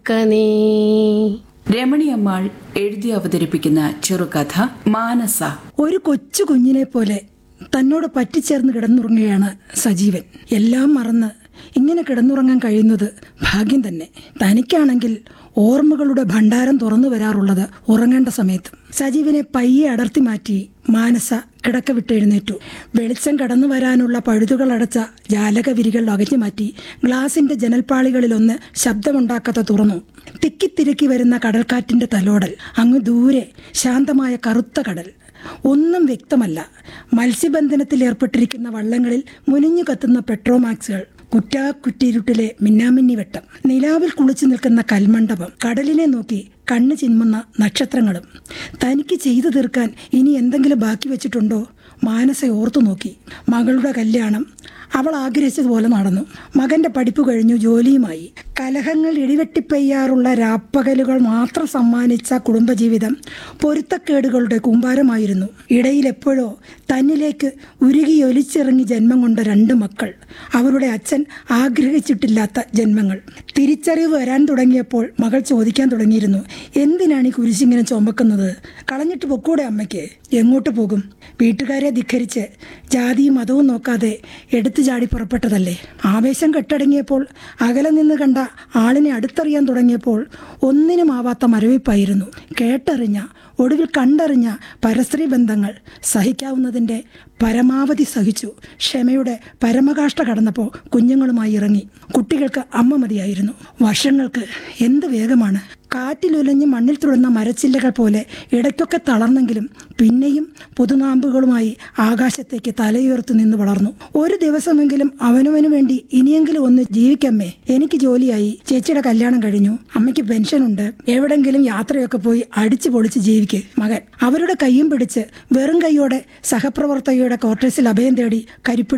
കനീ രമണിയമ്മാൾ എഴുതി അവതരിപ്പിക്കുന്ന ചെറുകഥ മാനസ ഒരു കൊച്ചു കുഞ്ഞിനെ പോലെ തന്നോട് പറ്റിച്ചേർന്ന് കിടന്നുറങ്ങുകയാണ് സജീവൻ എല്ലാം മറന്ന് ഇങ്ങനെ കിടന്നുറങ്ങാൻ കഴിയുന്നത് ഭാഗ്യം തന്നെ തനിക്കാണെങ്കിൽ ഓർമ്മകളുടെ ഭണ്ഡാരം തുറന്നു വരാറുള്ളത് ഉറങ്ങേണ്ട സമയത്തും സജീവനെ പയ്യെ അടർത്തി മാറ്റി മാനസ കിടക്ക വിട്ടെഴുന്നേറ്റു വെളിച്ചം കടന്നു വരാനുള്ള പഴുതുകളടച്ച ജാലകവിരികൾ അകറ്റി മാറ്റി ഗ്ലാസിന്റെ ജനൽപ്പാളികളിലൊന്ന് ശബ്ദമുണ്ടാക്കാത്ത തുറന്നു തിക്കിത്തിരക്കി വരുന്ന കടൽക്കാറ്റിന്റെ തലോടൽ അങ്ങ് ദൂരെ ശാന്തമായ കറുത്ത കടൽ ഒന്നും വ്യക്തമല്ല മത്സ്യബന്ധനത്തിൽ ഏർപ്പെട്ടിരിക്കുന്ന വള്ളങ്ങളിൽ മുനിഞ്ഞു കത്തുന്ന പെട്രോമാക്സുകൾ കുറ്റാക്കുറ്റിരുട്ടിലെ മിന്നാമിന്നി വെട്ടം നിലാവിൽ കുളിച്ചു നിൽക്കുന്ന കൽമണ്ഡപം കടലിനെ നോക്കി കണ്ണ് ചിമ്മുന്ന നക്ഷത്രങ്ങളും തനിക്ക് ചെയ്തു തീർക്കാൻ ഇനി എന്തെങ്കിലും ബാക്കി വെച്ചിട്ടുണ്ടോ മാനസ ഓർത്തു നോക്കി മകളുടെ കല്യാണം അവൾ ആഗ്രഹിച്ചതുപോലെ നടന്നു മകന്റെ പഠിപ്പ് കഴിഞ്ഞു ജോലിയുമായി കലഹങ്ങൾ ഇടിവെട്ടിപ്പെയ്യാറുള്ള രാപ്പകലുകൾ മാത്രം സമ്മാനിച്ച കുടുംബജീവിതം പൊരുത്തക്കേടുകളുടെ കൂമ്പാരമായിരുന്നു ഇടയിൽ എപ്പോഴോ തന്നിലേക്ക് ഉരുകി ഒലിച്ചിറങ്ങി ജന്മം കൊണ്ട രണ്ട് മക്കൾ അവരുടെ അച്ഛൻ ആഗ്രഹിച്ചിട്ടില്ലാത്ത ജന്മങ്ങൾ തിരിച്ചറിവ് വരാൻ തുടങ്ങിയപ്പോൾ മകൾ ചോദിക്കാൻ തുടങ്ങിയിരുന്നു എന്തിനാണ് ഈ കുരിശിങ്ങനെ ചുമക്കുന്നത് കളഞ്ഞിട്ട് പൊക്കൂടെ അമ്മയ്ക്ക് എങ്ങോട്ട് പോകും വീട്ടുകാരെ ധിഖരിച്ച് ജാതിയും മതവും നോക്കാതെ എടുത്തു ചാടി പുറപ്പെട്ടതല്ലേ ആവേശം കെട്ടടങ്ങിയപ്പോൾ അകലെ നിന്ന് കണ്ട ആളിനെ അടുത്തറിയാൻ തുടങ്ങിയപ്പോൾ ഒന്നിനുമാവാത്ത മരവിപ്പായിരുന്നു കേട്ടറിഞ്ഞ ഒടുവിൽ കണ്ടറിഞ്ഞ പരസ്ത്രീ ബന്ധങ്ങൾ സഹിക്കാവുന്നതിൻ്റെ പരമാവധി സഹിച്ചു ക്ഷമയുടെ പരമകാഷ്ഠ കടന്നപ്പോൾ കുഞ്ഞുങ്ങളുമായി ഇറങ്ങി കുട്ടികൾക്ക് അമ്മ മതിയായിരുന്നു വർഷങ്ങൾക്ക് എന്ത് വേഗമാണ് കാറ്റിലുലഞ്ഞ് മണ്ണിൽ തുടുന്ന മരച്ചില്ലകൾ പോലെ ഇടയ്ക്കൊക്കെ തളർന്നെങ്കിലും പിന്നെയും പുതുനാമ്പുകളുമായി ആകാശത്തേക്ക് തലയുയർത്തി നിന്ന് വളർന്നു ഒരു ദിവസമെങ്കിലും അവനവന് വേണ്ടി ഇനിയെങ്കിലും ഒന്ന് ജീവിക്കമ്മേ എനിക്ക് ജോലിയായി ചേച്ചിയുടെ കല്യാണം കഴിഞ്ഞു അമ്മയ്ക്ക് പെൻഷനുണ്ട് എവിടെങ്കിലും യാത്രയൊക്കെ പോയി അടിച്ചു പൊളിച്ച് ജീവിക്ക് മകൻ അവരുടെ കൈയും പിടിച്ച് വെറും കൈയോടെ സഹപ്രവർത്തകയുടെ ക്വാർട്ടേഴ്സിൽ അഭയം തേടി കരിപ്പിടി